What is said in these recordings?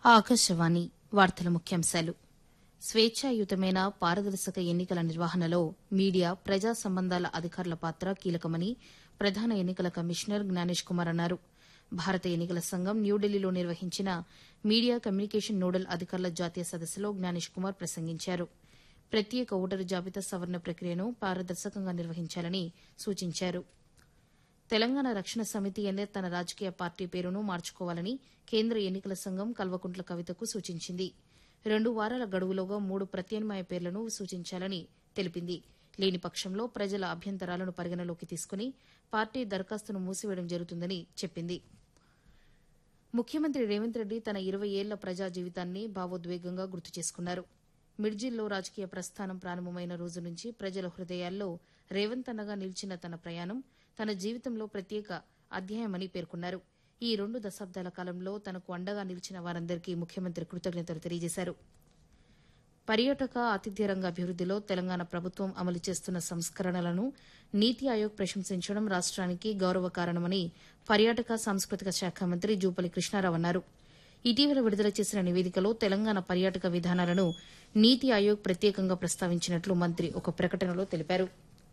ఆకాశవాణి వార్తల ముఖ్యాంశాలు స్వేచ్ఛాయుతమైన పారదర్శక ఎన్నికల నిర్వహణలో మీడియా ప్రజా సంబంధాల అధికారుల పాత్ర కీలకమని ప్రధాన ఎన్నికల కమిషనర్ జ్ఞానేష్ కుమార్ అన్నారు భారత ఎన్నికల సంఘం న్యూఢిల్లీలో నిర్వహించిన మీడియా కమ్యూనికేషన్ నోడల్ అధికారుల జాతీయ సదస్సులో జ్ఞానేష్ కుమార్ ప్రసంగించారు ప్రత్యేక ఓటరు జాబితా సవరణ ప్రక్రియను పారదర్శకంగా నిర్వహించాలని సూచించారు తెలంగాణ రక్షణ సమితి ఎన్నే తన రాజకీయ పార్టీ పేరును మార్చుకోవాలని కేంద్ర ఎన్నికల సంఘం కల్వకుంట్ల కవితకు సూచించింది రెండు వారాల గడువులోగా మూడు ప్రత్యామ్నాయ పేర్లను సూచించాలని తెలిపింది లేని పక్షంలో ప్రజల అభ్యంతరాలను పరిగణలోకి తీసుకుని పార్టీ దరఖాస్తును మూసివేయడం జరుగుతుందని చెప్పింది ముఖ్యమంత్రి రేవంత్ రెడ్డి తన ఇరవై ఏళ్ల ప్రజా జీవితాన్ని భావోద్వేగంగా గుర్తు చేసుకున్నారు మిడ్జిల్లో రాజకీయ ప్రస్థానం ప్రారంభమైన రోజు నుంచి ప్రజల హృదయాల్లో రేవంత్ అన్నగా నిలిచిన తన ప్రయాణం తన జీవితంలో ప్రత్యేక అధ్యాయమని పేర్కొన్నారు ఈ రెండు దశాబ్దాల కాలంలో తనకు అండగా నిలిచిన వారందరికీ ముఖ్యమంత్రి కృతజ్ఞతలు తెలియజేశారు పర్యాటక ఆతిథ్య రంగ అభివృద్దిలో తెలంగాణ ప్రభుత్వం అమలు చేస్తున్న సంస్కరణలను నీతి ఆయోగ్ ప్రశంసించడం రాష్ట్రానికి గౌరవ కారణమని పర్యాటక సాంస్కృతిక శాఖ మంత్రి జూపల్లి కృష్ణారావు అన్నారు ఇటీవల విడుదల చేసిన నివేదికలో తెలంగాణ పర్యాటక విధానాలను నీతి ఆయోగ్ ప్రత్యేకంగా ప్రస్తావించినట్లు మంత్రి ఒక ప్రకటనలో తెలిపారు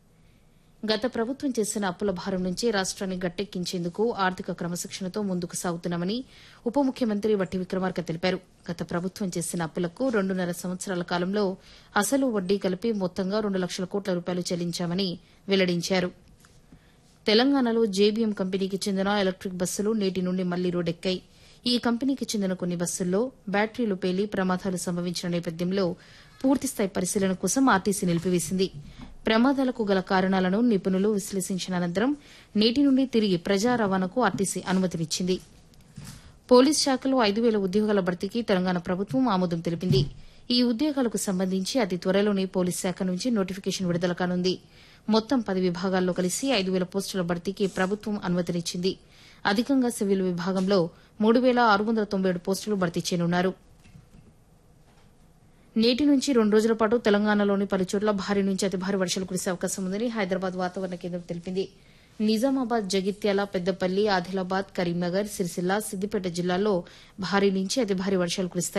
గత ప్రభుత్వం చేసిన అప్పుల భారం నుంచి రాష్ట్రాన్ని గట్టెక్కించేందుకు ఆర్థిక క్రమశిక్షణతో ముందుకు సాగుతున్నామని ఉప ముఖ్యమంత్రి వట్టి విక్రమార్క తెలిపారు గత ప్రభుత్వం చేసిన అప్పులకు రెండున్నర సంవత్సరాల కాలంలో అసలు వడ్డీ కలిపి మొత్తంగా రెండు లక్షల కోట్ల రూపాయలు చెల్లించామని వెల్లడించారు తెలంగాణలో జేబీఎం కంపెనీకి చెందిన ఎలక్టిక్ బస్సులు నేటి నుండి మళ్లీ రోడ్డెక్కాయి ఈ కంపెనీకి చెందిన కొన్ని బస్సుల్లో బ్యాటరీలు పేలి ప్రమాదాలు సంభవించిన నేపథ్యంలో పూర్తిస్థాయి పరిశీలన కోసం ఆర్టీసీ నిలిపివేసింది ప్రమాదాలకు గల కారణాలను నిపుణులు విశ్లేషించిన అనంతరం నేటి నుండి తిరిగి ప్రజా రవాణాకు ఆర్టీసీ అనుమతినిచ్చింది పోలీస్ శాఖలో ఐదు వేల ఉద్యోగాల భర్తీకి తెలంగాణ ప్రభుత్వం ఆమోదం తెలిపింది ఈ ఉద్యోగాలకు సంబంధించి అతి త్వరలోనే పోలీస్ శాఖ నుంచి నోటిఫికేషన్ విడుదల కానుంది మొత్తం పది విభాగాల్లో కలిసి ఐదు వేల పోస్టుల భర్తీకి ప్రభుత్వం అనుమతినిచ్చింది అధికంగా సివిల్ విభాగంలో మూడు వేల ఆరు వందల తొంభై ఏడు పోస్టులు భర్తీ చేయనున్నారు నేటి నుంచి రెండు రోజుల పాటు తెలంగాణలోని పలుచోట్ల భారీ నుంచి అతి భారీ వర్షాలు కురిసే అవకాశం ఉందని హైదరాబాద్ వాతావరణ కేంద్రం తెలిపింది నిజామాబాద్ జగిత్యాల పెద్దపల్లి ఆదిలాబాద్ కరీంనగర్ సిరిసిల్ల సిద్దిపేట జిల్లాల్లో భారీ నుంచి అతి భారీ వర్షాలు కురుస్తాయి